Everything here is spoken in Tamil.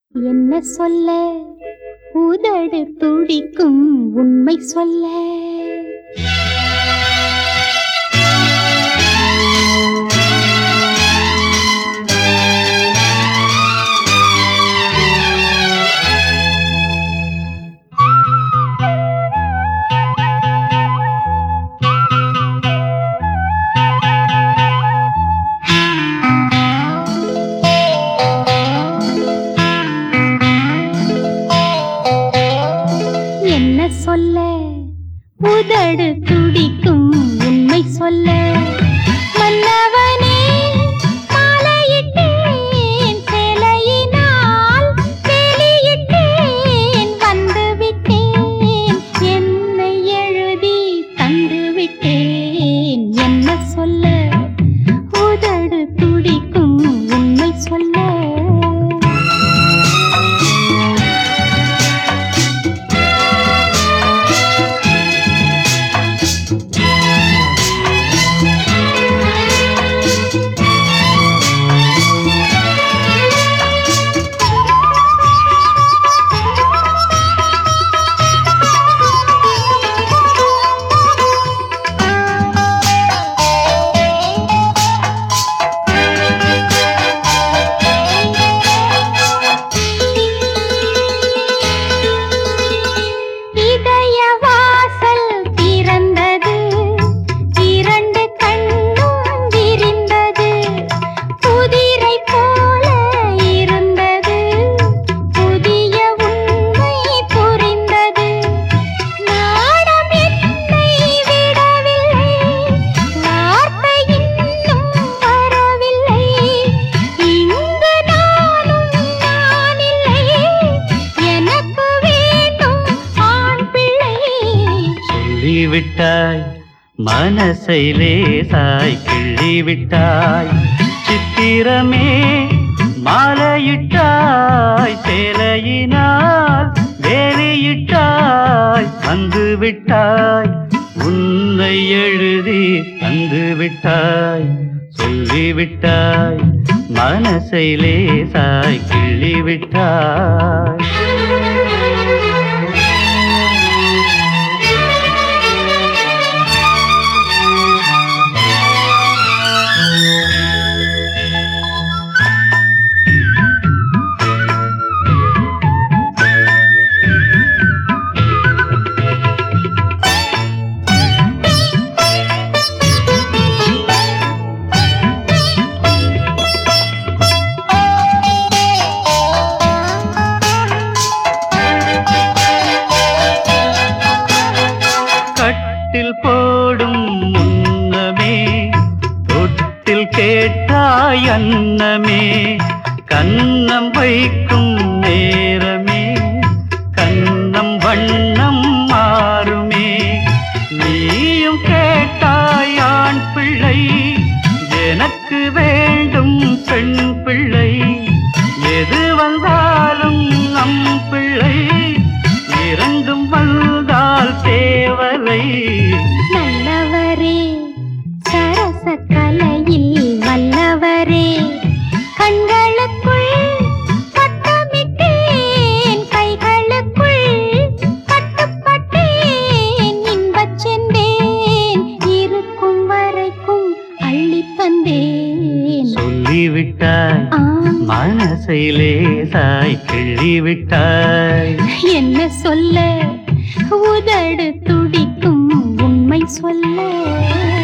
என்ன சொல்ல உதடு துடிக்கும் உண்மை சொல்ல என்ன சொல்ல உதடு துடிக்கும் உண்மை சொல்ல மன்னவனே மாலையிட்டேன் சேலையினால் வேலியிட்டேன் வந்து விட்டேன் என்னை எழுதி தந்து விட்டேன் என்ன சொல்ல உதடு துடிக்கும் உண்மை சொல்ல இதய வாசல் திறந்தது இரண்டு கண்ணும் விரிந்தது புதிரை போல இருந்தது புதிய உண்மை புரிந்தது நாடம் என்னை விடவில்லை வார்த்தை இன்னும் வரவில்லை இங்கு நானும் நானில்லை எனக்கு வேண்டும் ஆண் பிள்ளை சொல்லிவிட்டாய் மனசை லேசாய் கிள்ளிவிட்டாய் சித்திரமே மாலையிட்டாய் சேலையினால் வேலையிட்டாய் வந்து விட்டாய் உன்னை எழுதி தந்து விட்டாய் சொல்லிவிட்டாய் மனசை லேசாய் கிள்ளிவிட்டாய் கட்டில் போடும் முன்னமே தொட்டில் கேட்டாய் அன்னமே கன்னம் வைக்கும் நேரமே கன்னம் வண்ணம் மாறுமே நீயும் கேட்டாய் ஆண் பிள்ளை எனக்கு வேண்டும் பெண் பிள்ளை எது வந்தாலும் நம் பிள்ளை இரண்டும் வந்தால் தேவலை நல்லவரே சரச கலையில் வல்லவரே கண்களுக்குள் பட்டமிட்டேன் கைகளுக்குள் கட்டுப்பட்டேன் இன்பச் சென்றேன் இருக்கும் வரைக்கும் அள்ளித் தந்தேன் சொல்லிவிட்டாய் ஆ, மனசை லேசாய் கிள்ளிவிட்டாய் என்ன சொல்ல உதடு துடிக்கும் உண்மை சொல்ல